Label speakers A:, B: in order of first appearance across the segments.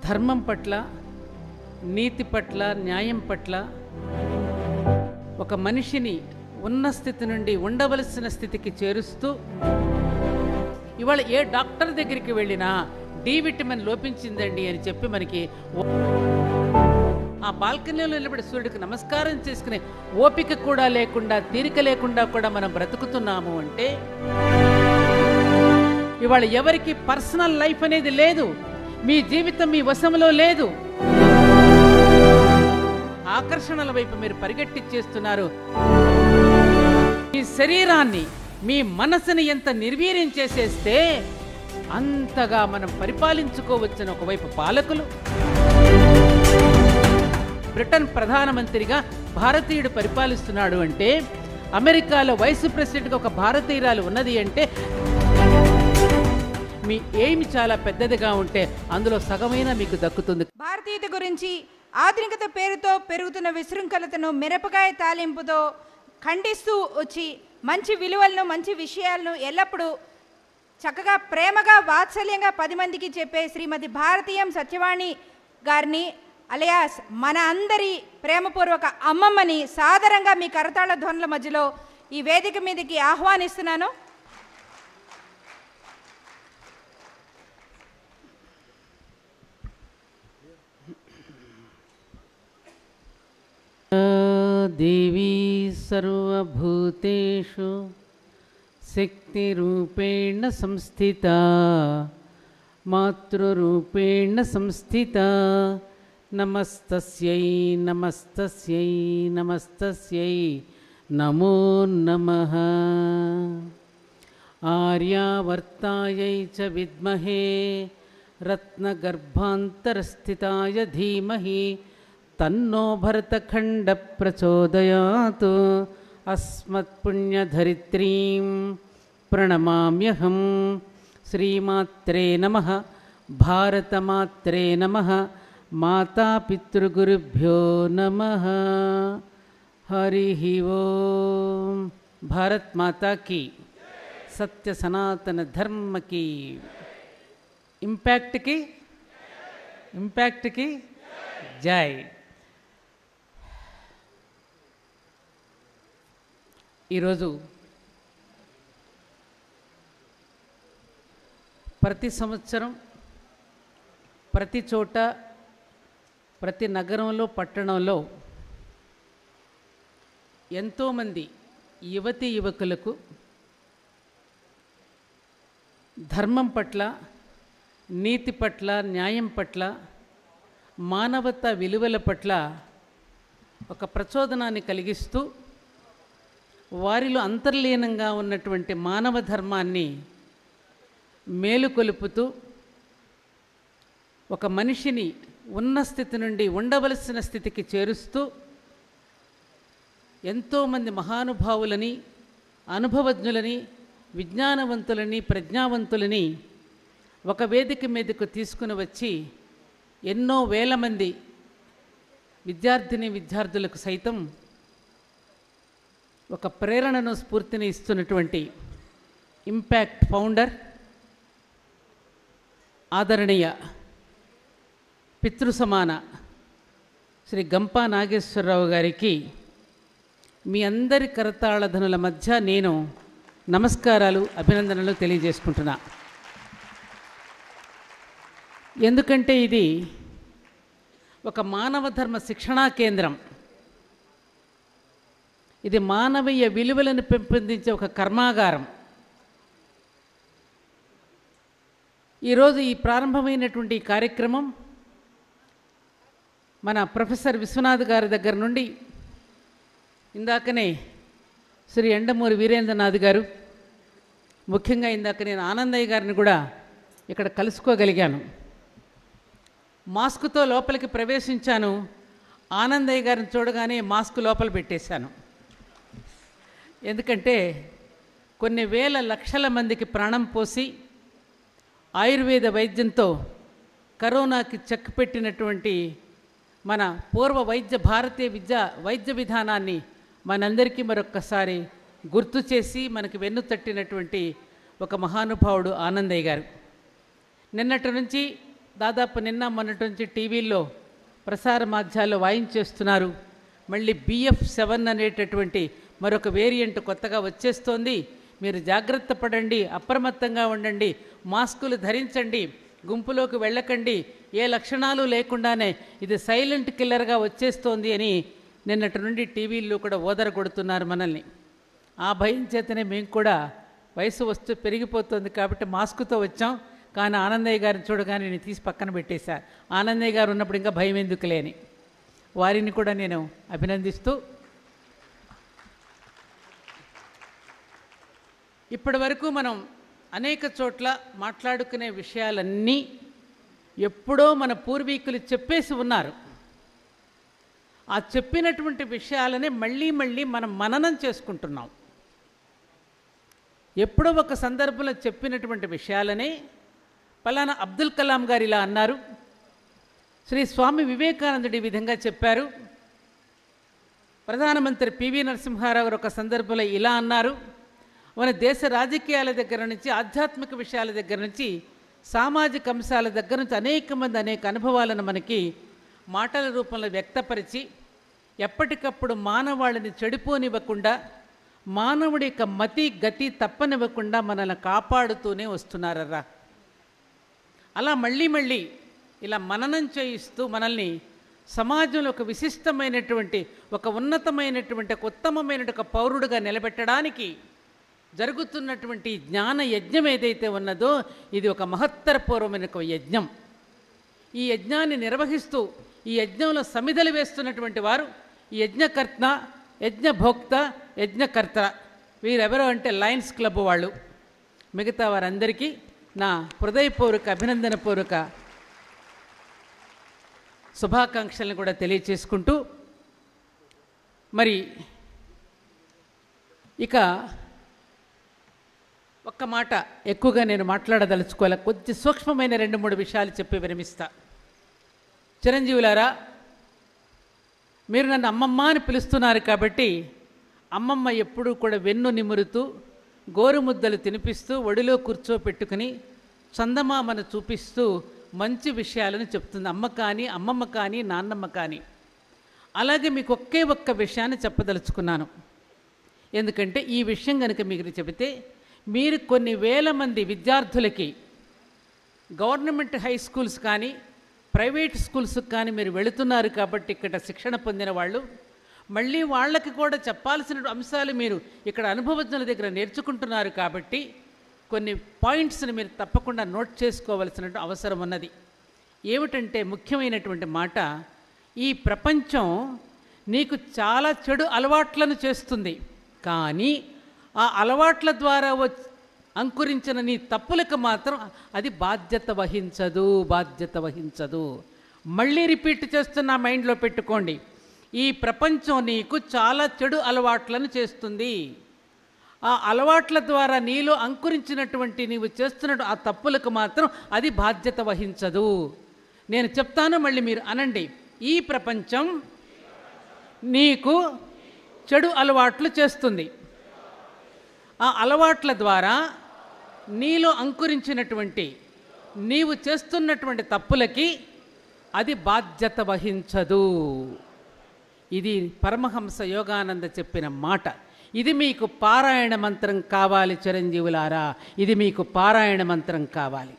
A: ధర్మం పట్ల నీతి పట్ల న్యాయం పట్ల ఒక మనిషిని ఉన్న స్థితి నుండి ఉండవలసిన స్థితికి చేరుస్తూ ఇవాళ ఏ డాక్టర్ దగ్గరికి వెళ్ళినా డి విటమిన్ లోపించిందండి అని చెప్పి మనకి ఓ- ఆ బాల్కనీలో నిలబడి సూర్యుడికి నమస్కారం చేసుకునే ఓపిక కూడా లేకుండా తీరిక లేకుండా కూడా మనం బ్రతుకుతున్నాము అంటే ఇవాళ ఎవరికి పర్సనల్ లైఫ్ అనేది లేదు మీ జీవితం మీ వశంలో లేదు ఆకర్షణల వైపు మీరు పరిగెట్టిచ్చేస్తున్నారు మీ శరీరాన్ని మీ మనసుని ఎంత నిర్వీర్యం చేసేస్తే అంతగా మనం పరిపాలించుకోవచ్చని ఒకవైపు పాలకులు బ్రిటన్ ప్రధానమంత్రిగా భారతీయుడు పరిపాలిస్తున్నాడు అంటే అమెరికాలో వైస్ ప్రెసిడెంట్గా ఒక భారతీయురాలు ఉన్నది అంటే మీ ఎయిమ్ చాలా పెద్దదిగా ఉంటే అందులో సగమైనా మీకు దక్కుతుంది
B: భారతీయత గురించి ఆధునికత పేరుతో పెరుగుతున్న విశృంఖలతను మిరపకాయ తాలింపుతో ఖండిస్తూ వచ్చి మంచి విలువలను మంచి విషయాలను ఎల్లప్పుడూ చక్కగా ప్రేమగా వాత్సల్యంగా పది మందికి చెప్పే శ్రీమతి భారతీయం సత్యవాణి గారిని అలయాస్ మన అందరి ప్రేమపూర్వక అమ్మమ్మని సాదరంగా మీ కరతాళ ధ్వనుల మధ్యలో ఈ వేదిక మీదకి ఆహ్వానిస్తున్నాను
A: దేవీ సర్వభూతేషు శక్తిరూపేణ సంస్థిత మాతృరూపేణ సంస్థిత నమస్తస్యై నమస్తస్యై నమస్తస్యై నమో నమః ఆర్యావర్తాయై చ విద్మహే రత్నగర్భాంతరస్థితాయ ధీమహి తన్నో భరతఖండ ప్రచోదయాత్ అస్మత్పుణ్యధరిత్రీం ప్రణమామ్యహం శ్రీమాత్రే నమ భారతమాత్రే నమ మాతాపితృగురుభ్యో నమ హరి ఓం భారత్ మాతా की సత్య సనాతన ధర్మకి ఇంపాక్ట్కి ఇంపాక్ట్కి జై ఈరోజు ప్రతి సంవత్సరం ప్రతి చోట ప్రతి నగరంలో పట్టణంలో ఎంతోమంది యువతి యువకులకు ధర్మం పట్ల నీతి పట్ల న్యాయం పట్ల మానవత విలువల పట్ల ఒక ప్రచోదనాన్ని కలిగిస్తూ వారిలో అంతర్లీనంగా ఉన్నటువంటి మానవ ధర్మాన్ని మేలుకొలుపుతూ ఒక మనిషిని ఉన్న స్థితి నుండి ఉండవలసిన స్థితికి చేరుస్తూ ఎంతోమంది మహానుభావులని అనుభవజ్ఞులని విజ్ఞానవంతులని ప్రజ్ఞావంతులని ఒక వేదిక మీదకు తీసుకుని వచ్చి ఎన్నో వేల మంది విద్యార్థిని విద్యార్థులకు సైతం ఒక ప్రేరణను స్ఫూర్తిని ఇస్తున్నటువంటి ఇంపాక్ట్ ఫౌండర్ ఆదరణీయ పితృ సమాన శ్రీ గంపా నాగేశ్వరరావు గారికి మీ అందరి కరతాళధనుల మధ్య నేను నమస్కారాలు అభినందనలు తెలియజేసుకుంటున్నా ఎందుకంటే ఇది ఒక మానవ ధర్మ శిక్షణా కేంద్రం ఇది మానవీయ విలువలను పెంపొందించే ఒక కర్మాగారం ఈరోజు ఈ ప్రారంభమైనటువంటి ఈ కార్యక్రమం మన ప్రొఫెసర్ విశ్వనాథ్ గారి దగ్గర నుండి ఇందాకనే శ్రీ ఎండమూరి వీరేంద్రనాథ్ గారు ముఖ్యంగా ఇందాక నేను ఆనందయ్య గారిని కూడా ఇక్కడ కలుసుకోగలిగాను మాస్క్తో లోపలికి ప్రవేశించాను ఆనందయ్య గారిని చూడగానే మాస్క్ లోపల పెట్టేశాను ఎందుకంటే కొన్ని వేల లక్షల మందికి ప్రాణం పోసి ఆయుర్వేద వైద్యంతో కరోనాకి చెక్ పెట్టినటువంటి మన పూర్వ వైద్య భారతీయ విద్య వైద్య విధానాన్ని మనందరికీ మరొక్కసారి గుర్తు చేసి మనకి వెన్ను తట్టినటువంటి ఒక మహానుభావుడు ఆనందయ్య గారు నిన్నటి నుంచి దాదాపు నిన్న మొన్నటి నుంచి టీవీల్లో ప్రసార మాధ్యాల్లో వాయించేస్తున్నారు మళ్ళీ బిఎఫ్ సెవెన్ అనేటటువంటి మరొక వేరియంట్ కొత్తగా వచ్చేస్తోంది మీరు జాగ్రత్త పడండి అప్రమత్తంగా ఉండండి మాస్కులు ధరించండి గుంపులోకి వెళ్ళకండి ఏ లక్షణాలు లేకుండానే ఇది సైలెంట్ కిల్లర్గా వచ్చేస్తోంది అని నిన్నటి నుండి టీవీల్లో కూడా ఓదర కొడుతున్నారు మనల్ని ఆ భయం చేతనే మేము కూడా వయసు వస్తూ పెరిగిపోతుంది కాబట్టి మాస్కుతో వచ్చాం కానీ ఆనందయ్య గారిని చూడగానే నేను తీసి పక్కన పెట్టేశా ఆనందయ్య గారు ఉన్నప్పుడు ఇంకా భయం ఎందుకులే అని వారిని కూడా నేను అభినందిస్తూ ఇప్పటి వరకు మనం అనేక చోట్ల మాట్లాడుకునే విషయాలన్నీ ఎప్పుడో మన పూర్వీకులు చెప్పేసి ఉన్నారు ఆ చెప్పినటువంటి విషయాలనే మళ్ళీ మళ్ళీ మనం మననం చేసుకుంటున్నాం ఎప్పుడో ఒక సందర్భంలో చెప్పినటువంటి విషయాలనే పలానా అబ్దుల్ కలాం గారు ఇలా అన్నారు శ్రీ స్వామి వివేకానందుడు ఈ విధంగా చెప్పారు ప్రధానమంత్రి పివి నరసింహారావు గారు ఒక సందర్భంలో ఇలా అన్నారు మన దేశ రాజకీయాల దగ్గర నుంచి ఆధ్యాత్మిక విషయాల దగ్గర నుంచి సామాజిక అంశాల దగ్గర నుంచి అనేక మంది అనేక అనుభవాలను మనకి మాటల రూపంలో వ్యక్తపరిచి ఎప్పటికప్పుడు మానవాళిని చెడిపోనివ్వకుండా మానవుడి యొక్క మతి గతి తప్పనివ్వకుండా మనల్ని కాపాడుతూనే వస్తున్నారరా అలా మళ్ళీ మళ్ళీ ఇలా మననం చేయిస్తూ మనల్ని సమాజంలో ఒక విశిష్టమైనటువంటి ఒక ఉన్నతమైనటువంటి ఒక ఉత్తమమైన ఒక పౌరుడుగా నిలబెట్టడానికి జరుగుతున్నటువంటి జ్ఞాన యజ్ఞం ఏదైతే ఉన్నదో ఇది ఒక మహత్తరపూర్వమైన ఒక యజ్ఞం ఈ యజ్ఞాన్ని నిర్వహిస్తూ ఈ యజ్ఞంలో సమిధలు వేస్తున్నటువంటి వారు ఈ యజ్ఞకర్త యజ్ఞభోక్త యజ్ఞకర్త వీరెవరో అంటే లయన్స్ క్లబ్ వాళ్ళు మిగతా వారందరికీ నా హృదయపూర్వక అభినందనపూర్వక శుభాకాంక్షలను కూడా తెలియచేసుకుంటూ మరి ఇక ఒక్క మాట ఎక్కువగా నేను మాట్లాడదలుచుకోవాలి కొద్ది సూక్ష్మమైన రెండు మూడు విషయాలు చెప్పి విరమిస్తా చిరంజీవులారా మీరు నన్ను అమ్మమ్మ అని పిలుస్తున్నారు కాబట్టి అమ్మమ్మ ఎప్పుడూ కూడా వెన్ను నిమురుతూ గోరుముద్దలు తినిపిస్తూ ఒడిలో కూర్చోపెట్టుకుని చందమామను చూపిస్తూ మంచి విషయాలను చెప్తుంది అమ్మ కానీ అమ్మమ్మ కానీ నాన్నమ్మ కానీ అలాగే మీకు ఒకే ఒక్క విషయాన్ని చెప్పదలుచుకున్నాను ఎందుకంటే ఈ విషయం కనుక మీకు చెబితే మీరు కొన్ని వేల మంది విద్యార్థులకి గవర్నమెంట్ హై స్కూల్స్ కానీ ప్రైవేట్ స్కూల్స్కి కానీ మీరు వెళుతున్నారు కాబట్టి ఇక్కడ శిక్షణ పొందిన వాళ్ళు మళ్ళీ వాళ్ళకి కూడా చెప్పాల్సిన అంశాలు మీరు ఇక్కడ అనుభవజ్ఞుల దగ్గర నేర్చుకుంటున్నారు కాబట్టి కొన్ని పాయింట్స్ని మీరు తప్పకుండా నోట్ చేసుకోవలసిన అవసరం ఉన్నది ఏమిటంటే ముఖ్యమైనటువంటి మాట ఈ ప్రపంచం నీకు చాలా చెడు అలవాట్లను చేస్తుంది కానీ ఆ అలవాట్ల ద్వారా వచ్చి అంకురించిన నీ తప్పులకు మాత్రం అది బాధ్యత వహించదు బాధ్యత వహించదు మళ్ళీ రిపీట్ చేస్తున్న మైండ్లో పెట్టుకోండి ఈ ప్రపంచం నీకు చాలా చెడు అలవాట్లను చేస్తుంది ఆ అలవాట్ల ద్వారా నీలో అంకురించినటువంటి నీవు చేస్తున్న ఆ తప్పులకు మాత్రం అది బాధ్యత వహించదు నేను చెప్తాను మళ్ళీ మీరు అనండి ఈ ప్రపంచం నీకు చెడు అలవాట్లు చేస్తుంది ఆ అలవాట్ల ద్వారా నీలో అంకురించినటువంటి నీవు చేస్తున్నటువంటి తప్పులకి అది బాధ్యత వహించదు ఇది పరమహంస యోగానంద చెప్పిన మాట ఇది మీకు పారాయణ మంత్రం కావాలి చిరంజీవులారా ఇది మీకు పారాయణ మంత్రం కావాలి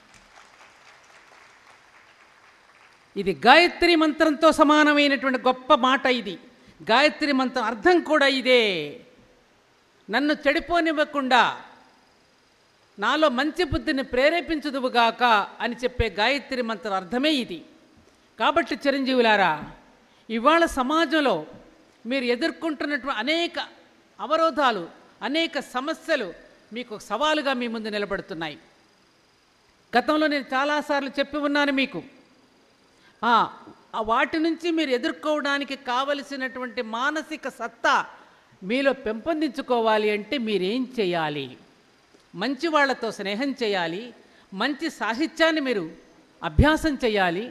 A: ఇది గాయత్రి మంత్రంతో సమానమైనటువంటి గొప్ప మాట ఇది గాయత్రి మంత్రం అర్థం కూడా ఇదే నన్ను చెడిపోనివ్వకుండా నాలో మంచి బుద్ధిని ప్రేరేపించదువుగాక అని చెప్పే గాయత్రి మంత్రం అర్థమే ఇది కాబట్టి చిరంజీవులారా ఇవాళ సమాజంలో మీరు ఎదుర్కొంటున్నటువంటి అనేక అవరోధాలు అనేక సమస్యలు మీకు ఒక సవాలుగా మీ ముందు నిలబడుతున్నాయి గతంలో నేను చాలాసార్లు చెప్పి ఉన్నాను మీకు ఆ, ఆ వాటి నుంచి మీరు ఎదుర్కోవడానికి కావలసినటువంటి మానసిక సత్తా మీలో పెంపొందించుకోవాలి అంటే మీరేం చేయాలి మంచి వాళ్ళతో స్నేహం చేయాలి మంచి సాహిత్యాన్ని మీరు అభ్యాసం చేయాలి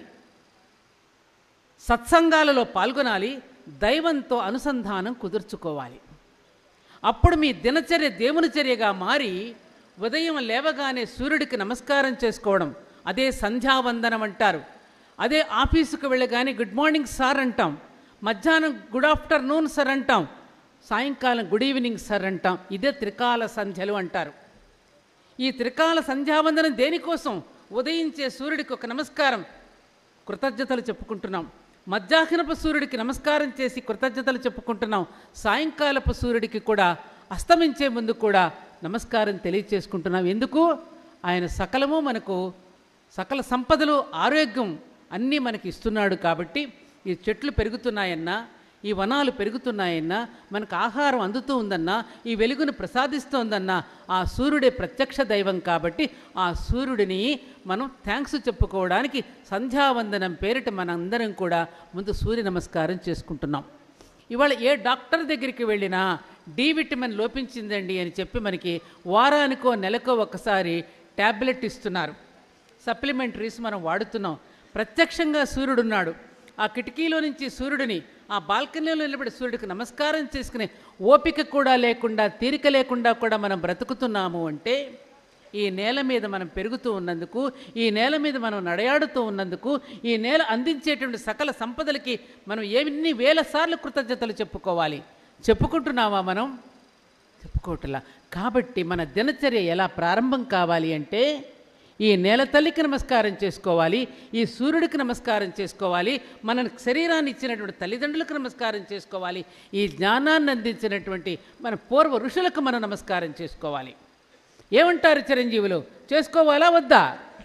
A: సత్సంగాలలో పాల్గొనాలి దైవంతో అనుసంధానం కుదుర్చుకోవాలి అప్పుడు మీ దినచర్య దేవుని చర్యగా మారి ఉదయం లేవగానే సూర్యుడికి నమస్కారం చేసుకోవడం అదే సంధ్యావందనం అంటారు అదే ఆఫీసుకు వెళ్ళగానే గుడ్ మార్నింగ్ సార్ అంటాం మధ్యాహ్నం గుడ్ ఆఫ్టర్నూన్ సార్ అంటాం సాయంకాలం గుడ్ ఈవినింగ్ సార్ అంటాం ఇదే త్రికాల సంధ్యలు అంటారు ఈ త్రికాల సంధ్యావందనం దేనికోసం ఉదయించే సూర్యుడికి ఒక నమస్కారం కృతజ్ఞతలు చెప్పుకుంటున్నాం మధ్యాహ్నపు సూర్యుడికి నమస్కారం చేసి కృతజ్ఞతలు చెప్పుకుంటున్నాం సాయంకాలపు సూర్యుడికి కూడా అస్తమించే ముందు కూడా నమస్కారం తెలియచేసుకుంటున్నాం ఎందుకు ఆయన సకలము మనకు సకల సంపదలు ఆరోగ్యం అన్నీ మనకి ఇస్తున్నాడు కాబట్టి ఈ చెట్లు పెరుగుతున్నాయన్నా ఈ వనాలు పెరుగుతున్నాయన్నా మనకు ఆహారం అందుతూ ఉందన్నా ఈ వెలుగును ప్రసాదిస్తోందన్నా ఆ సూర్యుడే ప్రత్యక్ష దైవం కాబట్టి ఆ సూర్యుడిని మనం థ్యాంక్స్ చెప్పుకోవడానికి సంధ్యావందనం పేరిట మనందరం కూడా ముందు సూర్య నమస్కారం చేసుకుంటున్నాం ఇవాళ ఏ డాక్టర్ దగ్గరికి వెళ్ళినా డి విటమిన్ లోపించిందండి అని చెప్పి మనకి వారానికో నెలకో ఒకసారి ట్యాబ్లెట్ ఇస్తున్నారు సప్లిమెంటరీస్ మనం వాడుతున్నాం ప్రత్యక్షంగా సూర్యుడున్నాడు ఆ కిటికీలో నుంచి సూర్యుడిని ఆ బాల్కనీలో నిలబడి సూర్యుడికి నమస్కారం చేసుకునే ఓపిక కూడా లేకుండా తీరిక లేకుండా కూడా మనం బ్రతుకుతున్నాము అంటే ఈ నేల మీద మనం పెరుగుతూ ఉన్నందుకు ఈ నేల మీద మనం నడయాడుతూ ఉన్నందుకు ఈ నేల అందించేటువంటి సకల సంపదలకి మనం ఎన్ని వేల సార్లు కృతజ్ఞతలు చెప్పుకోవాలి చెప్పుకుంటున్నామా మనం చెప్పుకోవట్లా కాబట్టి మన దినచర్య ఎలా ప్రారంభం కావాలి అంటే ఈ నేల తల్లికి నమస్కారం చేసుకోవాలి ఈ సూర్యుడికి నమస్కారం చేసుకోవాలి మన శరీరాన్ని ఇచ్చినటువంటి తల్లిదండ్రులకు నమస్కారం చేసుకోవాలి ఈ జ్ఞానాన్ని అందించినటువంటి మన పూర్వ ఋషులకు మనం నమస్కారం చేసుకోవాలి ఏమంటారు చిరంజీవులు చేసుకోవాలా వద్దా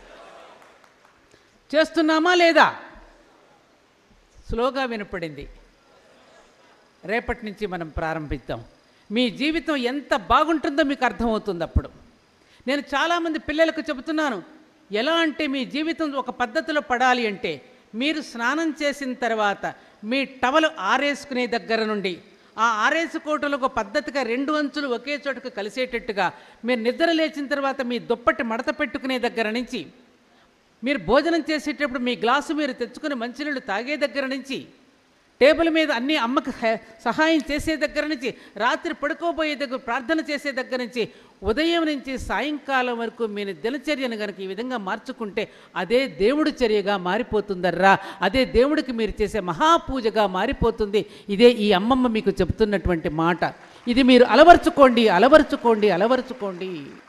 A: చేస్తున్నామా లేదా స్లోగా వినపడింది రేపటి నుంచి మనం ప్రారంభిద్దాం మీ జీవితం ఎంత బాగుంటుందో మీకు అర్థమవుతుంది అప్పుడు నేను చాలామంది పిల్లలకు చెబుతున్నాను ఎలా అంటే మీ జీవితం ఒక పద్ధతిలో పడాలి అంటే మీరు స్నానం చేసిన తర్వాత మీ టవలు ఆరేసుకునే దగ్గర నుండి ఆ ఆరేసుకోవటంలో ఒక పద్ధతిగా రెండు అంచులు ఒకే చోటుకు కలిసేటట్టుగా మీరు నిద్ర లేచిన తర్వాత మీ దుప్పటి మడత పెట్టుకునే దగ్గర నుంచి మీరు భోజనం చేసేటప్పుడు మీ గ్లాసు మీరు తెచ్చుకుని మంచినీళ్ళు తాగే దగ్గర నుంచి టేబుల్ మీద అన్ని అమ్మకు హె- సహాయం చేసే దగ్గర నుంచి రాత్రి పడుకోబోయే దగ్గర ప్రార్థన చేసే దగ్గర నుంచి ఉదయం నుంచి సాయంకాలం వరకు మీ దినచర్యను కనుక ఈ విధంగా మార్చుకుంటే అదే దేవుడి చర్యగా మారిపోతుందర్రా అదే దేవుడికి మీరు చేసే మహాపూజగా మారిపోతుంది ఇదే ఈ అమ్మమ్మ మీకు చెప్తున్నటువంటి మాట ఇది మీరు అలవర్చుకోండి అలవర్చుకోండి అలవర్చుకోండి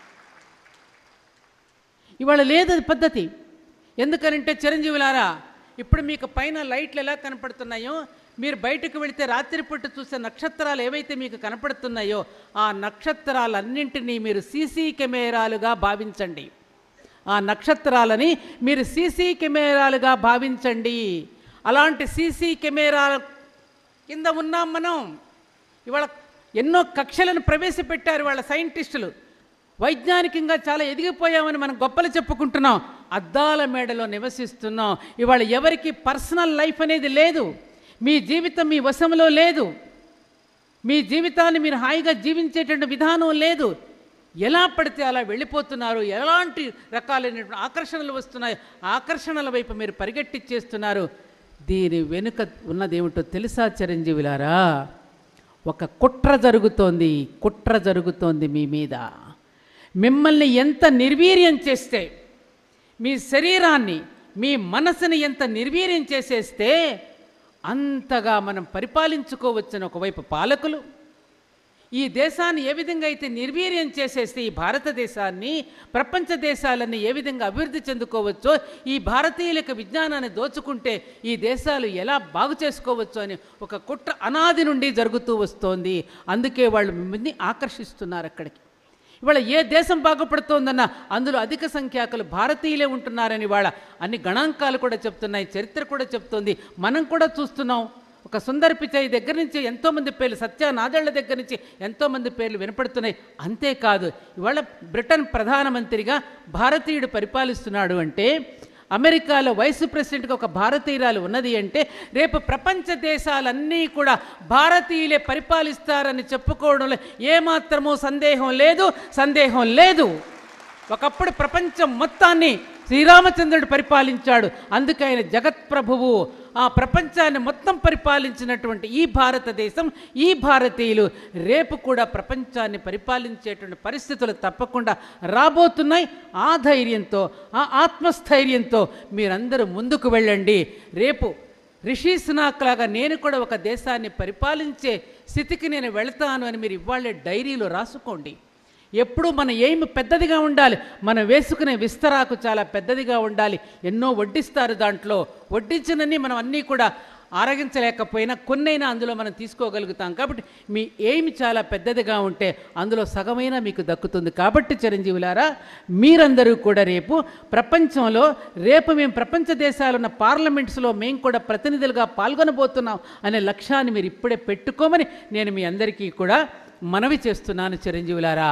A: ఇవాళ లేదు అది పద్ధతి ఎందుకనంటే చిరంజీవులారా ఇప్పుడు మీకు పైన లైట్లు ఎలా కనపడుతున్నాయో మీరు బయటకు వెళితే రాత్రిపూట చూసే నక్షత్రాలు ఏవైతే మీకు కనపడుతున్నాయో ఆ నక్షత్రాలన్నింటినీ మీరు సీసీ కెమెరాలుగా భావించండి ఆ నక్షత్రాలని మీరు సీసీ కెమెరాలుగా భావించండి అలాంటి సీసీ కెమెరాల కింద ఉన్నాం మనం ఇవాళ ఎన్నో కక్షలను ప్రవేశపెట్టారు వాళ్ళ సైంటిస్టులు వైజ్ఞానికంగా చాలా ఎదిగిపోయామని మనం గొప్పలు చెప్పుకుంటున్నాం అద్దాల మేడలో నివసిస్తున్నాం ఇవాళ ఎవరికి పర్సనల్ లైఫ్ అనేది లేదు మీ జీవితం మీ వశంలో లేదు మీ జీవితాన్ని మీరు హాయిగా జీవించేటువంటి విధానం లేదు ఎలా పడితే అలా వెళ్ళిపోతున్నారు ఎలాంటి రకాలైనటువంటి ఆకర్షణలు వస్తున్నాయి ఆకర్షణల వైపు మీరు పరిగెట్టిచ్చేస్తున్నారు దీని వెనుక ఉన్నదేమిటో తెలుసా చిరంజీవులారా ఒక కుట్ర జరుగుతోంది కుట్ర జరుగుతోంది మీ మీద మిమ్మల్ని ఎంత నిర్వీర్యం చేస్తే మీ శరీరాన్ని మీ మనసుని ఎంత నిర్వీర్యం చేసేస్తే అంతగా మనం పరిపాలించుకోవచ్చని ఒకవైపు పాలకులు ఈ దేశాన్ని ఏ విధంగా అయితే నిర్వీర్యం చేసేస్తే ఈ భారతదేశాన్ని ప్రపంచ దేశాలన్నీ ఏ విధంగా అభివృద్ధి చెందుకోవచ్చో ఈ భారతీయులకు విజ్ఞానాన్ని దోచుకుంటే ఈ దేశాలు ఎలా బాగు చేసుకోవచ్చు అని ఒక కుట్ర అనాది నుండి జరుగుతూ వస్తోంది అందుకే వాళ్ళు మిమ్మల్ని ఆకర్షిస్తున్నారు అక్కడికి ఇవాళ ఏ దేశం బాగుపడుతోందన్న అందులో అధిక సంఖ్యాకులు భారతీయులే ఉంటున్నారని వాళ్ళ అన్ని గణాంకాలు కూడా చెప్తున్నాయి చరిత్ర కూడా చెప్తోంది మనం కూడా చూస్తున్నాం ఒక సుందర పిచాయి దగ్గర నుంచి ఎంతోమంది పేర్లు సత్య నాదళ్ల దగ్గర నుంచి ఎంతోమంది పేర్లు వినపడుతున్నాయి అంతేకాదు ఇవాళ బ్రిటన్ ప్రధానమంత్రిగా భారతీయుడు పరిపాలిస్తున్నాడు అంటే అమెరికాలో వైస్ ప్రెసిడెంట్గా ఒక భారతీయురాలు ఉన్నది అంటే రేపు ప్రపంచ దేశాలన్నీ కూడా భారతీయులే పరిపాలిస్తారని చెప్పుకోవడంలో ఏమాత్రమూ సందేహం లేదు సందేహం లేదు ఒకప్పుడు ప్రపంచం మొత్తాన్ని శ్రీరామచంద్రుడు పరిపాలించాడు అందుకే ఆయన జగత్ప్రభువు ఆ ప్రపంచాన్ని మొత్తం పరిపాలించినటువంటి ఈ భారతదేశం ఈ భారతీయులు రేపు కూడా ప్రపంచాన్ని పరిపాలించేటువంటి పరిస్థితులు తప్పకుండా రాబోతున్నాయి ఆ ధైర్యంతో ఆ ఆత్మస్థైర్యంతో మీరందరూ ముందుకు వెళ్ళండి రేపు రిషి సునాక్ లాగా నేను కూడా ఒక దేశాన్ని పరిపాలించే స్థితికి నేను వెళతాను అని మీరు ఇవాళే డైరీలో రాసుకోండి ఎప్పుడూ మన ఎయిమ్ పెద్దదిగా ఉండాలి మనం వేసుకునే విస్తరాకు చాలా పెద్దదిగా ఉండాలి ఎన్నో వడ్డిస్తారు దాంట్లో వడ్డించినన్ని మనం అన్నీ కూడా ఆరగించలేకపోయినా కొన్నైనా అందులో మనం తీసుకోగలుగుతాం కాబట్టి మీ ఎయిమ్ చాలా పెద్దదిగా ఉంటే అందులో సగమైనా మీకు దక్కుతుంది కాబట్టి చిరంజీవులారా మీరందరూ కూడా రేపు ప్రపంచంలో రేపు మేము ప్రపంచ దేశాలు ఉన్న పార్లమెంట్స్లో మేము కూడా ప్రతినిధులుగా పాల్గొనబోతున్నాం అనే లక్ష్యాన్ని మీరు ఇప్పుడే పెట్టుకోమని నేను మీ అందరికీ కూడా మనవి చేస్తున్నాను చిరంజీవులారా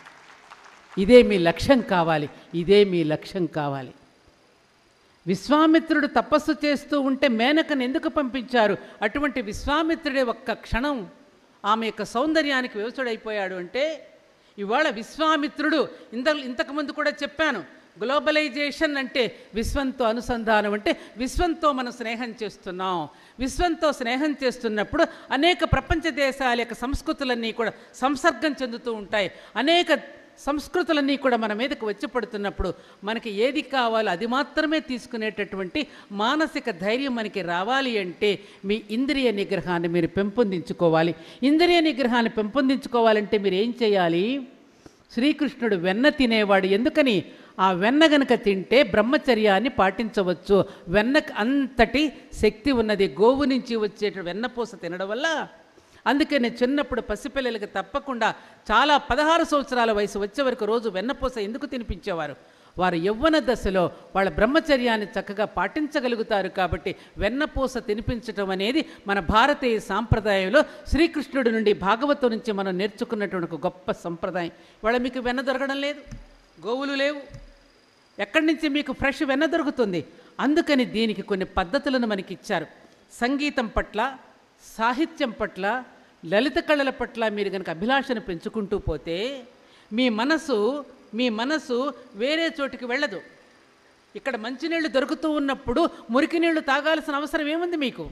A: ఇదే మీ లక్ష్యం కావాలి ఇదే మీ లక్ష్యం కావాలి విశ్వామిత్రుడు తపస్సు చేస్తూ ఉంటే మేనకను ఎందుకు పంపించారు అటువంటి విశ్వామిత్రుడే ఒక్క క్షణం ఆమె యొక్క సౌందర్యానికి వ్యవసుడైపోయాడు అంటే ఇవాళ విశ్వామిత్రుడు ఇంత ఇంతకుముందు కూడా చెప్పాను గ్లోబలైజేషన్ అంటే విశ్వంతో అనుసంధానం అంటే విశ్వంతో మనం స్నేహం చేస్తున్నాం విశ్వంతో స్నేహం చేస్తున్నప్పుడు అనేక ప్రపంచ దేశాల యొక్క సంస్కృతులన్నీ కూడా సంసర్గం చెందుతూ ఉంటాయి అనేక సంస్కృతులన్నీ కూడా మన మీదకు వచ్చి పడుతున్నప్పుడు మనకి ఏది కావాలో అది మాత్రమే తీసుకునేటటువంటి మానసిక ధైర్యం మనకి రావాలి అంటే మీ ఇంద్రియ నిగ్రహాన్ని మీరు పెంపొందించుకోవాలి ఇంద్రియ నిగ్రహాన్ని పెంపొందించుకోవాలంటే మీరు ఏం చేయాలి శ్రీకృష్ణుడు వెన్న తినేవాడు ఎందుకని ఆ వెన్న గనుక తింటే బ్రహ్మచర్యాన్ని పాటించవచ్చు వెన్నకు అంతటి శక్తి ఉన్నది గోవు నుంచి వచ్చే వెన్నపూస తినడం వల్ల అందుకే నేను చిన్నప్పుడు పసిపిల్లలకి తప్పకుండా చాలా పదహారు సంవత్సరాల వయసు వచ్చే వరకు రోజు వెన్నపూస ఎందుకు తినిపించేవారు వారు యవ్వన దశలో వాళ్ళ బ్రహ్మచర్యాన్ని చక్కగా పాటించగలుగుతారు కాబట్టి వెన్నపూస తినిపించటం అనేది మన భారతీయ సాంప్రదాయంలో శ్రీకృష్ణుడి నుండి భాగవతం నుంచి మనం నేర్చుకున్నటువంటి ఒక గొప్ప సంప్రదాయం వాళ్ళ మీకు వెన్న దొరకడం లేదు గోవులు లేవు ఎక్కడి నుంచి మీకు ఫ్రెష్ వెన్న దొరుకుతుంది అందుకని దీనికి కొన్ని పద్ధతులను మనకి ఇచ్చారు సంగీతం పట్ల సాహిత్యం పట్ల లలిత కళల పట్ల మీరు కనుక అభిలాషను పెంచుకుంటూ పోతే మీ మనసు మీ మనసు వేరే చోటికి వెళ్ళదు ఇక్కడ మంచినీళ్ళు దొరుకుతూ ఉన్నప్పుడు మురికి నీళ్లు తాగాల్సిన అవసరం ఏముంది మీకు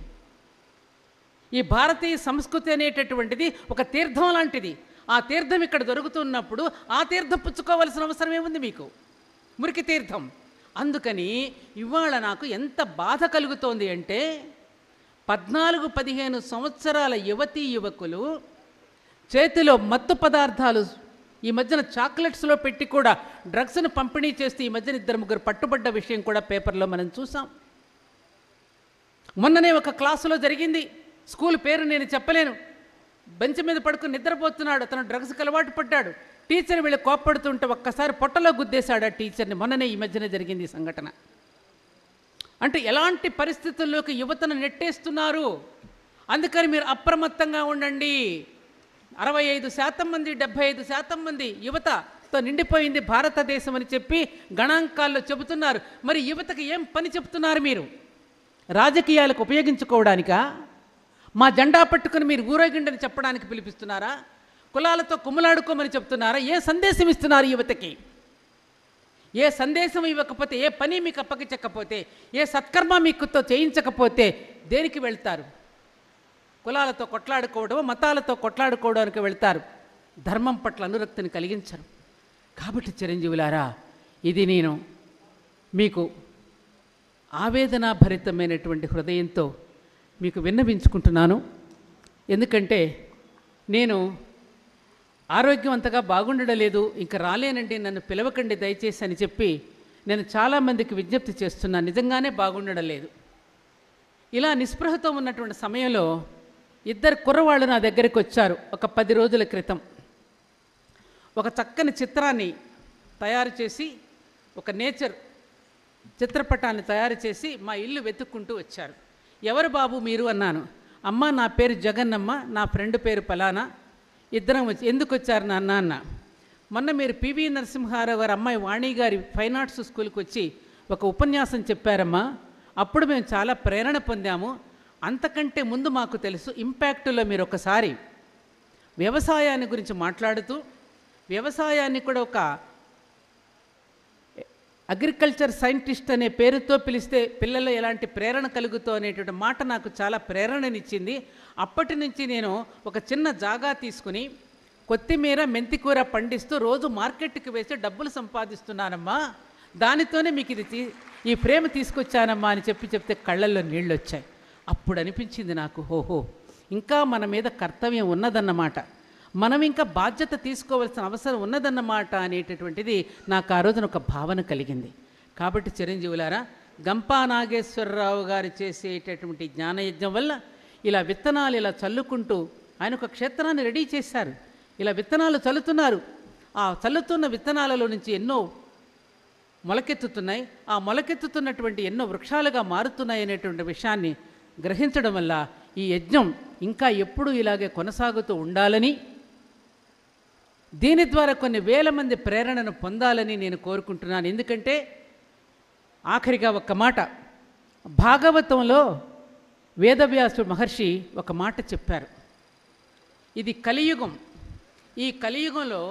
A: ఈ భారతీయ సంస్కృతి అనేటటువంటిది ఒక తీర్థం లాంటిది ఆ తీర్థం ఇక్కడ దొరుకుతున్నప్పుడు ఆ తీర్థం పుచ్చుకోవాల్సిన అవసరం ఏముంది మీకు మురికి తీర్థం అందుకని ఇవాళ నాకు ఎంత బాధ కలుగుతోంది అంటే పద్నాలుగు పదిహేను సంవత్సరాల యువతీ యువకులు చేతిలో మత్తు పదార్థాలు ఈ మధ్యన చాక్లెట్స్లో పెట్టి కూడా డ్రగ్స్ను పంపిణీ చేస్తూ ఈ మధ్యన ఇద్దరు ముగ్గురు పట్టుబడ్డ విషయం కూడా పేపర్లో మనం చూసాం మొన్ననే ఒక క్లాసులో జరిగింది స్కూల్ పేరు నేను చెప్పలేను బెంచ్ మీద పడుకుని నిద్రపోతున్నాడు అతను డ్రగ్స్కి అలవాటు పడ్డాడు టీచర్ వీళ్ళు కోప్పడుతుంటే ఒక్కసారి పొట్టలో గుద్దేశాడు ఆ టీచర్ని మొన్ననే ఈ మధ్యన జరిగింది ఈ సంఘటన అంటే ఎలాంటి పరిస్థితుల్లోకి యువతను నెట్టేస్తున్నారు అందుకని మీరు అప్రమత్తంగా ఉండండి అరవై ఐదు శాతం మంది డెబ్భై ఐదు శాతం మంది యువతతో నిండిపోయింది భారతదేశం అని చెప్పి గణాంకాల్లో చెబుతున్నారు మరి యువతకి ఏం పని చెప్తున్నారు మీరు రాజకీయాలకు ఉపయోగించుకోవడానికా మా జెండా పట్టుకుని మీరు ఊరేగిండని చెప్పడానికి పిలిపిస్తున్నారా కులాలతో కుమ్ములాడుకోమని చెప్తున్నారా ఏ సందేశం ఇస్తున్నారు యువతకి ఏ సందేశం ఇవ్వకపోతే ఏ పని మీకు అప్పగించకపోతే ఏ సత్కర్మ మీకుతో చేయించకపోతే దేనికి వెళ్తారు కులాలతో కొట్లాడుకోవడం మతాలతో కొట్లాడుకోవడానికి వెళ్తారు ధర్మం పట్ల అనురక్తిని కలిగించరు కాబట్టి చిరంజీవులారా ఇది నేను మీకు ఆవేదనాభరితమైనటువంటి హృదయంతో మీకు విన్నవించుకుంటున్నాను ఎందుకంటే నేను ఆరోగ్యం అంతగా బాగుండడం లేదు ఇంకా రాలేనండి నన్ను పిలవకండి దయచేసి అని చెప్పి నేను చాలామందికి విజ్ఞప్తి చేస్తున్నాను నిజంగానే బాగుండడం లేదు ఇలా నిస్పృహతో ఉన్నటువంటి సమయంలో ఇద్దరు కుర్రవాళ్ళు నా దగ్గరికి వచ్చారు ఒక పది రోజుల క్రితం ఒక చక్కని చిత్రాన్ని తయారు చేసి ఒక నేచర్ చిత్రపటాన్ని తయారు చేసి మా ఇల్లు వెతుక్కుంటూ వచ్చారు ఎవరు బాబు మీరు అన్నాను అమ్మ నా పేరు జగన్నమ్మ నా ఫ్రెండ్ పేరు పలానా ఇద్దరం వచ్చి ఎందుకు వచ్చారు నాన్న అన్న మొన్న మీరు పివి నరసింహారావు గారు అమ్మాయి వాణి గారి ఫైన్ ఆర్ట్స్ స్కూల్కి వచ్చి ఒక ఉపన్యాసం చెప్పారమ్మా అప్పుడు మేము చాలా ప్రేరణ పొందాము అంతకంటే ముందు మాకు తెలుసు ఇంపాక్ట్లో మీరు ఒకసారి వ్యవసాయాన్ని గురించి మాట్లాడుతూ వ్యవసాయాన్ని కూడా ఒక అగ్రికల్చర్ సైంటిస్ట్ అనే పేరుతో పిలిస్తే పిల్లలు ఎలాంటి ప్రేరణ కలుగుతో అనేటువంటి మాట నాకు చాలా ప్రేరణనిచ్చింది అప్పటి నుంచి నేను ఒక చిన్న జాగా తీసుకుని కొత్తిమీర మెంతికూర పండిస్తూ రోజు మార్కెట్కి వేసి డబ్బులు సంపాదిస్తున్నానమ్మా దానితోనే మీకు ఇది తీ ఈ ప్రేమ తీసుకొచ్చానమ్మా అని చెప్పి చెప్తే కళ్ళల్లో నీళ్ళు వచ్చాయి అప్పుడు అనిపించింది నాకు హోహో ఇంకా మన మీద కర్తవ్యం ఉన్నదన్నమాట మనం ఇంకా బాధ్యత తీసుకోవాల్సిన అవసరం ఉన్నదన్నమాట అనేటటువంటిది నాకు ఆ రోజున ఒక భావన కలిగింది కాబట్టి చిరంజీవులారా గంపా నాగేశ్వరరావు గారు చేసేటటువంటి జ్ఞానయజ్ఞం వల్ల ఇలా విత్తనాలు ఇలా చల్లుకుంటూ ఆయన ఒక క్షేత్రాన్ని రెడీ చేశారు ఇలా విత్తనాలు చల్లుతున్నారు ఆ చల్లుతున్న విత్తనాలలో నుంచి ఎన్నో మొలకెత్తుతున్నాయి ఆ మొలకెత్తుతున్నటువంటి ఎన్నో వృక్షాలుగా మారుతున్నాయి అనేటువంటి విషయాన్ని గ్రహించడం వల్ల ఈ యజ్ఞం ఇంకా ఎప్పుడూ ఇలాగే కొనసాగుతూ ఉండాలని దీని ద్వారా కొన్ని వేల మంది ప్రేరణను పొందాలని నేను కోరుకుంటున్నాను ఎందుకంటే ఆఖరిగా ఒక్క మాట భాగవతంలో వేదవ్యాసుడు మహర్షి ఒక మాట చెప్పారు ఇది కలియుగం ఈ కలియుగంలో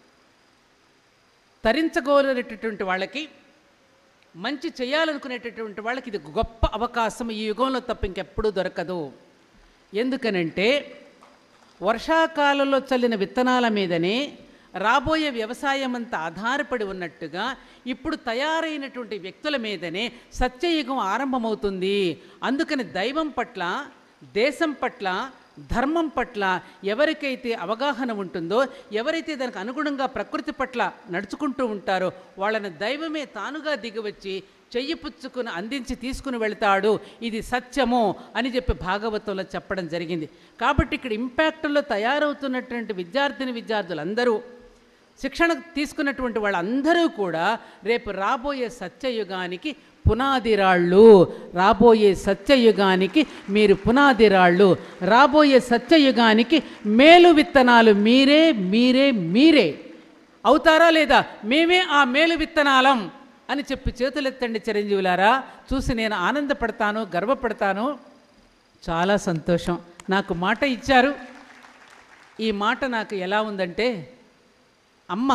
A: తరించగోరేటటువంటి వాళ్ళకి మంచి చేయాలనుకునేటటువంటి వాళ్ళకి ఇది గొప్ప అవకాశం ఈ యుగంలో తప్ప ఇంకెప్పుడూ దొరకదు ఎందుకనంటే వర్షాకాలంలో చల్లిన విత్తనాల మీదనే రాబోయే వ్యవసాయం అంతా ఆధారపడి ఉన్నట్టుగా ఇప్పుడు తయారైనటువంటి వ్యక్తుల మీదనే సత్యయుగం ఆరంభమవుతుంది అందుకని దైవం పట్ల దేశం పట్ల ధర్మం పట్ల ఎవరికైతే అవగాహన ఉంటుందో ఎవరైతే దానికి అనుగుణంగా ప్రకృతి పట్ల నడుచుకుంటూ ఉంటారో వాళ్ళని దైవమే తానుగా దిగివచ్చి చెయ్యి పుచ్చుకుని అందించి తీసుకుని వెళ్తాడు ఇది సత్యము అని చెప్పి భాగవతంలో చెప్పడం జరిగింది కాబట్టి ఇక్కడ ఇంపాక్ట్లో తయారవుతున్నటువంటి విద్యార్థిని విద్యార్థులందరూ శిక్షణ తీసుకున్నటువంటి వాళ్ళందరూ కూడా రేపు రాబోయే సత్యయుగానికి పునాదిరాళ్ళు రాబోయే సత్యయుగానికి మీరు పునాదిరాళ్ళు రాబోయే సత్యయుగానికి మేలు విత్తనాలు మీరే మీరే మీరే అవుతారా లేదా మేమే ఆ మేలు విత్తనాలం అని చెప్పి చేతులెత్తండి చిరంజీవులారా చూసి నేను ఆనందపడతాను గర్వపడతాను చాలా సంతోషం నాకు మాట ఇచ్చారు ఈ మాట నాకు ఎలా ఉందంటే అమ్మ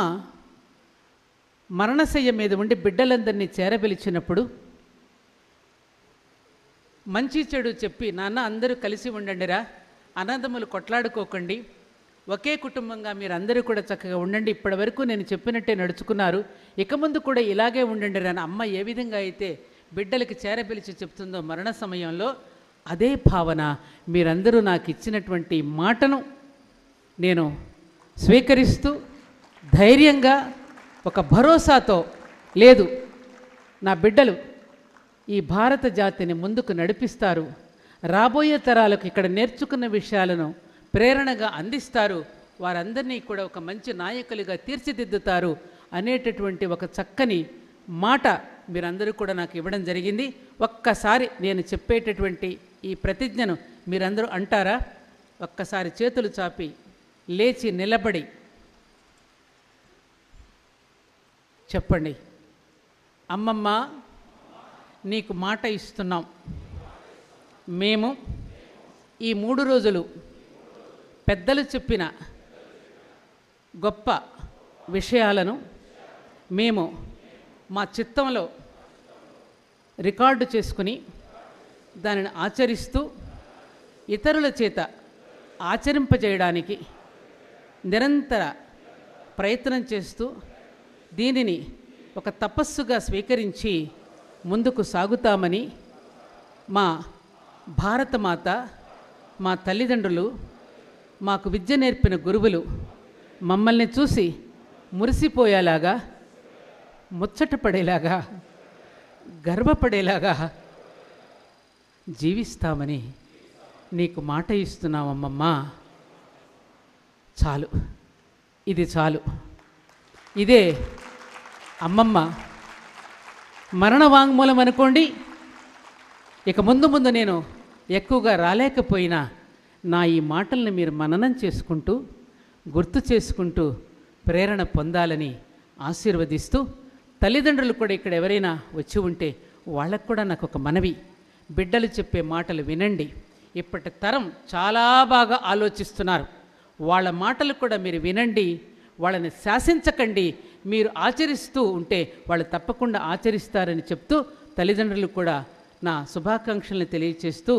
A: మరణశయ్య మీద ఉండి బిడ్డలందరినీ చేరపిలిచినప్పుడు మంచి చెడు చెప్పి నాన్న అందరూ కలిసి ఉండండిరా అనాథములు కొట్లాడుకోకండి ఒకే కుటుంబంగా మీరు అందరూ కూడా చక్కగా ఉండండి ఇప్పటి వరకు నేను చెప్పినట్టే నడుచుకున్నారు ఇక ముందు కూడా ఇలాగే ఉండండి అని అమ్మ ఏ విధంగా అయితే బిడ్డలకి చేరపిలిచి చెప్తుందో మరణ సమయంలో అదే భావన మీరందరూ నాకు ఇచ్చినటువంటి మాటను నేను స్వీకరిస్తూ ధైర్యంగా ఒక భరోసాతో లేదు నా బిడ్డలు ఈ భారత జాతిని ముందుకు నడిపిస్తారు రాబోయే తరాలకు ఇక్కడ నేర్చుకున్న విషయాలను ప్రేరణగా అందిస్తారు వారందరినీ కూడా ఒక మంచి నాయకులుగా తీర్చిదిద్దుతారు అనేటటువంటి ఒక చక్కని మాట మీరందరూ కూడా నాకు ఇవ్వడం జరిగింది ఒక్కసారి నేను చెప్పేటటువంటి ఈ ప్రతిజ్ఞను మీరందరూ అంటారా ఒక్కసారి చేతులు చాపి లేచి నిలబడి చెప్పండి అమ్మమ్మ నీకు మాట ఇస్తున్నాం మేము ఈ మూడు రోజులు పెద్దలు చెప్పిన గొప్ప విషయాలను మేము మా చిత్తంలో రికార్డు చేసుకుని దానిని ఆచరిస్తూ ఇతరుల చేత ఆచరింపజేయడానికి నిరంతర ప్రయత్నం చేస్తూ దీనిని ఒక తపస్సుగా స్వీకరించి ముందుకు సాగుతామని మా భారతమాత మా తల్లిదండ్రులు మాకు విద్య నేర్పిన గురువులు మమ్మల్ని చూసి మురిసిపోయేలాగా ముచ్చటపడేలాగా గర్వపడేలాగా జీవిస్తామని నీకు మాట ఇస్తున్నామమ్మమ్మా చాలు ఇది చాలు ఇదే అమ్మమ్మ మరణ వాంగ్మూలం అనుకోండి ఇక ముందు ముందు నేను ఎక్కువగా రాలేకపోయినా నా ఈ మాటల్ని మీరు మననం చేసుకుంటూ గుర్తు చేసుకుంటూ ప్రేరణ పొందాలని ఆశీర్వదిస్తూ తల్లిదండ్రులు కూడా ఇక్కడ ఎవరైనా వచ్చి ఉంటే వాళ్ళకు కూడా నాకు ఒక మనవి బిడ్డలు చెప్పే మాటలు వినండి ఇప్పటి తరం చాలా బాగా ఆలోచిస్తున్నారు వాళ్ళ మాటలు కూడా మీరు వినండి వాళ్ళని శాసించకండి మీరు ఆచరిస్తూ ఉంటే వాళ్ళు తప్పకుండా ఆచరిస్తారని చెప్తూ తల్లిదండ్రులకు కూడా నా శుభాకాంక్షల్ని తెలియచేస్తూ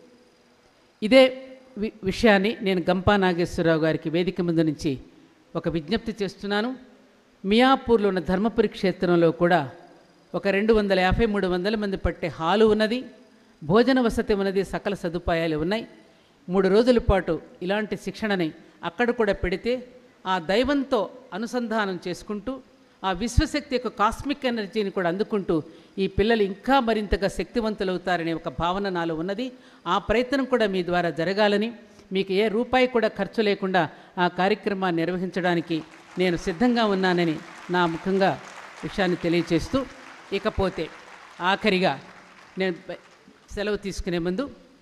A: ఇదే వి విషయాన్ని నేను గంపా నాగేశ్వరరావు గారికి వేదిక ముందు నుంచి ఒక విజ్ఞప్తి చేస్తున్నాను మియాపూర్లో ఉన్న ధర్మపురి క్షేత్రంలో కూడా ఒక రెండు వందల యాభై మూడు వందల మంది పట్టే హాలు ఉన్నది భోజన వసతి ఉన్నది సకల సదుపాయాలు ఉన్నాయి మూడు రోజుల పాటు ఇలాంటి శిక్షణని అక్కడ కూడా పెడితే ఆ దైవంతో అనుసంధానం చేసుకుంటూ ఆ విశ్వశక్తి యొక్క కాస్మిక్ ఎనర్జీని కూడా అందుకుంటూ ఈ పిల్లలు ఇంకా మరింతగా శక్తివంతులవుతారనే ఒక భావన నాలో ఉన్నది ఆ ప్రయత్నం కూడా మీ ద్వారా జరగాలని మీకు ఏ రూపాయి కూడా ఖర్చు లేకుండా ఆ కార్యక్రమాన్ని నిర్వహించడానికి నేను సిద్ధంగా ఉన్నానని నా ముఖంగా విషయాన్ని తెలియచేస్తూ ఇకపోతే ఆఖరిగా నేను బ- సెలవు తీసుకునే ముందు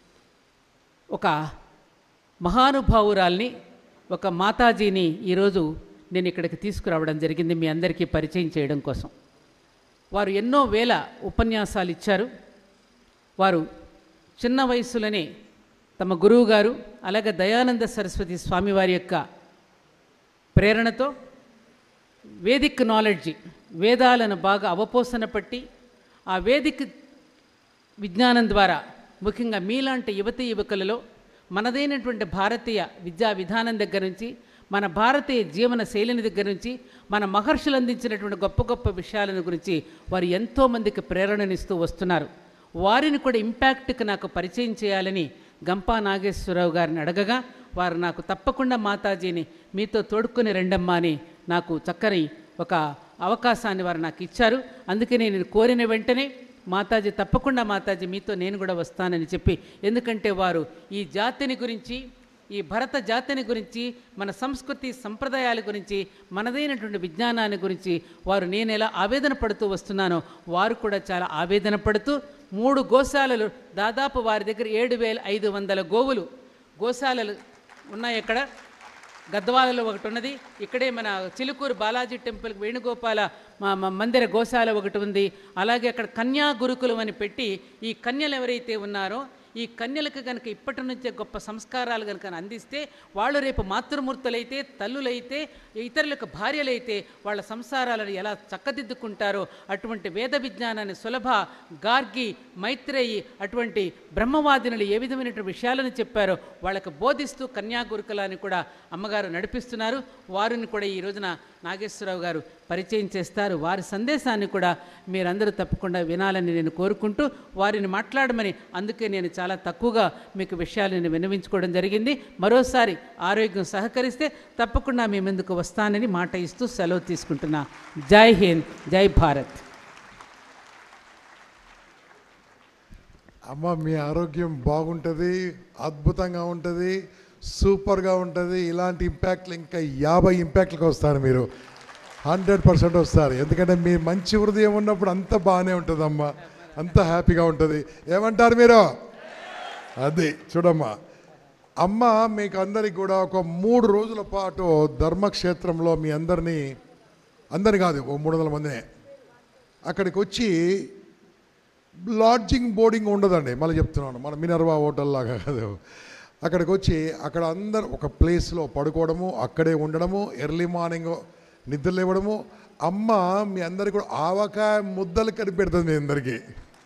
A: ఒక మహానుభావురాల్ని ఒక మాతాజీని ఈరోజు నేను ఇక్కడికి తీసుకురావడం జరిగింది మీ అందరికీ పరిచయం చేయడం కోసం వారు ఎన్నో వేల ఉపన్యాసాలు ఇచ్చారు వారు చిన్న వయసులోనే తమ గురువు గారు అలాగే దయానంద సరస్వతి స్వామివారి యొక్క ప్రేరణతో వేదిక్ నాలెడ్జి వేదాలను బాగా అవపోసన పట్టి ఆ వేదిక్ విజ్ఞానం ద్వారా ముఖ్యంగా మీలాంటి యువతి యువకులలో మనదైనటువంటి భారతీయ విద్యా విధానం దగ్గర నుంచి మన భారతీయ జీవన శైలిని దగ్గర నుంచి మన మహర్షులు అందించినటువంటి గొప్ప గొప్ప విషయాలను గురించి వారు ఎంతోమందికి ప్రేరణనిస్తూ వస్తున్నారు వారిని కూడా ఇంపాక్ట్కి నాకు పరిచయం చేయాలని గంపా నాగేశ్వరరావు గారిని అడగగా వారు నాకు తప్పకుండా మాతాజీని మీతో తోడుకొని రెండమ్మా అని నాకు చక్కని ఒక అవకాశాన్ని వారు నాకు ఇచ్చారు అందుకే నేను కోరిన వెంటనే మాతాజీ తప్పకుండా మాతాజీ మీతో నేను కూడా వస్తానని చెప్పి ఎందుకంటే వారు ఈ జాతిని గురించి ఈ భరత జాతిని గురించి మన సంస్కృతి సంప్రదాయాల గురించి మనదైనటువంటి విజ్ఞానాన్ని గురించి వారు నేను ఎలా ఆవేదన పడుతూ వస్తున్నానో వారు కూడా చాలా ఆవేదన పడుతూ మూడు గోశాలలు దాదాపు వారి దగ్గర ఏడు వేల ఐదు వందల గోవులు గోశాలలు ఉన్నాయి ఇక్కడ గద్వాలలో ఒకటి ఉన్నది ఇక్కడే మన చిలుకూరు బాలాజీ టెంపుల్ వేణుగోపాల మ- మ- మందిర గోశాల ఒకటి ఉంది అలాగే అక్కడ కన్యా గురుకులం అని పెట్టి ఈ కన్యలు ఎవరైతే ఉన్నారో ఈ కన్యలకు కనుక ఇప్పటి నుంచే గొప్ప సంస్కారాలు కనుక అందిస్తే వాళ్ళు రేపు మాతృమూర్తులైతే తల్లులైతే ఇతరులకు భార్యలైతే వాళ్ళ సంసారాలను ఎలా చక్కదిద్దుకుంటారో అటువంటి వేద విజ్ఞానాన్ని సులభ గార్గి మైత్రేయి అటువంటి బ్రహ్మవాదినులు ఏ విధమైనటువంటి విషయాలను చెప్పారో వాళ్ళకు బోధిస్తూ కన్యా గురుకులాన్ని కూడా అమ్మగారు నడిపిస్తున్నారు వారిని కూడా ఈ రోజున నాగేశ్వరరావు గారు పరిచయం చేస్తారు వారి సందేశాన్ని కూడా మీరందరూ తప్పకుండా వినాలని నేను కోరుకుంటూ వారిని మాట్లాడమని అందుకే నేను చాలా తక్కువగా మీకు విషయాలు నేను విన్నవించుకోవడం జరిగింది మరోసారి ఆరోగ్యం సహకరిస్తే తప్పకుండా మీ ముందుకు వస్తానని మాట ఇస్తూ సెలవు తీసుకుంటున్నా జై హింద్ జై భారత్
C: అమ్మ మీ ఆరోగ్యం బాగుంటుంది అద్భుతంగా ఉంటుంది సూపర్గా ఉంటుంది ఇలాంటి ఇంపాక్ట్లు ఇంకా యాభై ఇంపాక్ట్లకు వస్తారు మీరు హండ్రెడ్ పర్సెంట్ వస్తారు ఎందుకంటే మీ మంచి హృదయం ఉన్నప్పుడు అంత బాగానే ఉంటుందమ్మా అంత హ్యాపీగా ఉంటుంది ఏమంటారు మీరు అది చూడమ్మా అమ్మ మీకు అందరికి కూడా ఒక మూడు రోజుల పాటు ధర్మక్షేత్రంలో మీ అందరినీ అందరి కాదు ఓ మూడు వందల మందినే అక్కడికి వచ్చి లాడ్జింగ్ బోర్డింగ్ ఉండదండి మళ్ళీ చెప్తున్నాను మన మినర్వా హోటల్ లాగా కాదు అక్కడికి వచ్చి అక్కడ అందరు ఒక ప్లేస్లో పడుకోవడము అక్కడే ఉండడము ఎర్లీ మార్నింగ్ నిద్ర లేవడము అమ్మ మీ అందరికి కూడా ఆవకాయ ముద్దలు కనిపెడుతుంది మీ అందరికీ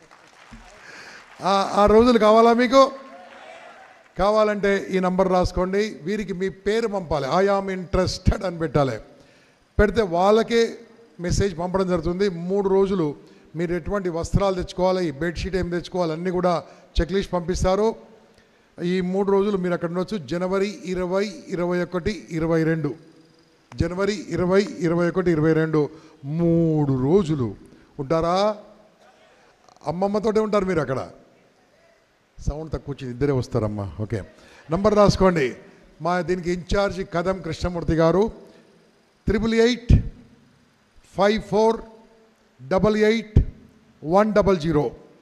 C: ఆ- ఆ రోజులు కావాలా మీకు కావాలంటే ఈ నంబర్ రాసుకోండి వీరికి మీ పేరు పంపాలి ఐ ఆమ్ ఇంట్రెస్టెడ్ అని పెట్టాలి పెడితే వాళ్ళకే మెసేజ్ పంపడం జరుగుతుంది మూడు రోజులు మీరు ఎటువంటి వస్త్రాలు తెచ్చుకోవాలి ఈ బెడ్షీట్ ఏం తెచ్చుకోవాలి అన్నీ కూడా చెక్ లిస్ట్ పంపిస్తారు ఈ మూడు రోజులు మీరు అక్కడ ఉండొచ్చు జనవరి ఇరవై ఇరవై ఒకటి ఇరవై రెండు జనవరి ఇరవై ఇరవై ఒకటి ఇరవై రెండు మూడు రోజులు ఉంటారా అమ్మమ్మతోటే ఉంటారు మీరు అక్కడ సౌండ్ తక్కువ వచ్చింది ఇద్దరే వస్తారమ్మా ఓకే నంబర్ రాసుకోండి మా దీనికి ఇన్ఛార్జి కదం కృష్ణమూర్తి గారు triple eight five four double eight one double zero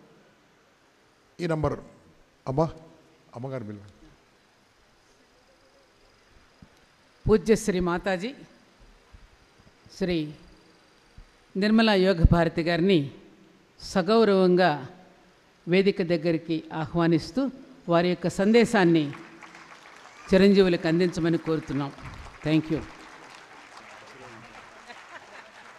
C: ఈ నంబర్ అమ్మా అమ్మగారు బిల్లు
A: పూజ్య శ్రీ మాతాజీ శ్రీ నిర్మలా యోగ భారతి గారిని సగౌరవంగా వేదిక దగ్గరికి ఆహ్వానిస్తూ వారి యొక్క సందేశాన్ని చిరంజీవులకు అందించమని కోరుతున్నాం థ్యాంక్ యూ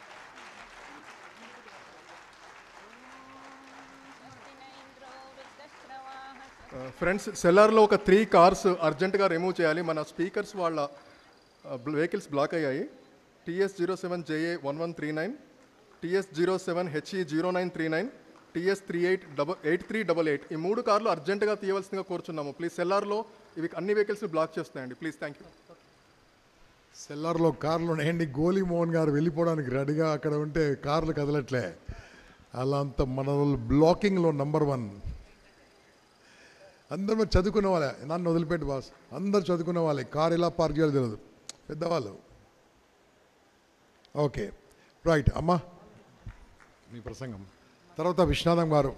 D: ఫ్రెండ్స్ సెల్లార్లో ఒక త్రీ కార్స్ అర్జెంటుగా రిమూవ్ చేయాలి మన స్పీకర్స్ వాళ్ళ వెహికల్స్ బ్లాక్ అయ్యాయి TS zero seven JA one one three nine TS zero seven HE zero nine three nine TS three eight double eight three double eight ఈ మూడు కార్లు అర్జెంటుగా తీయవలసిందిగా కోరుచున్నాము ప్లీజ్ సెల్లార్లో ఇవి అన్ని వెహికల్స్ బ్లాక్ చేస్తున్నాయండి ప్లీజ్ థ్యాంక్ యూ
C: సెల్లార్లో కార్లు ఉన్నాయండి గోలీ మోహన్ గారు వెళ్ళిపోవడానికి రెడీగా అక్కడ ఉంటే కార్లు కదలట్లే అలా అంత మన వాళ్ళు బ్లాకింగ్లో నంబర్ వన్ అందరూ మరి చదువుకున్న వాళ్ళే నన్ను వదిలిపెట్టి బాస్ అందరు చదువుకున్న వాళ్ళే కార్ ఎలా పార్క్ చేయాలో తెలియదు పెద్దవాళ్ళు ఓకే రైట్ అమ్మా మీ ప్రసంగం తర్వాత విశ్వనాథం గారు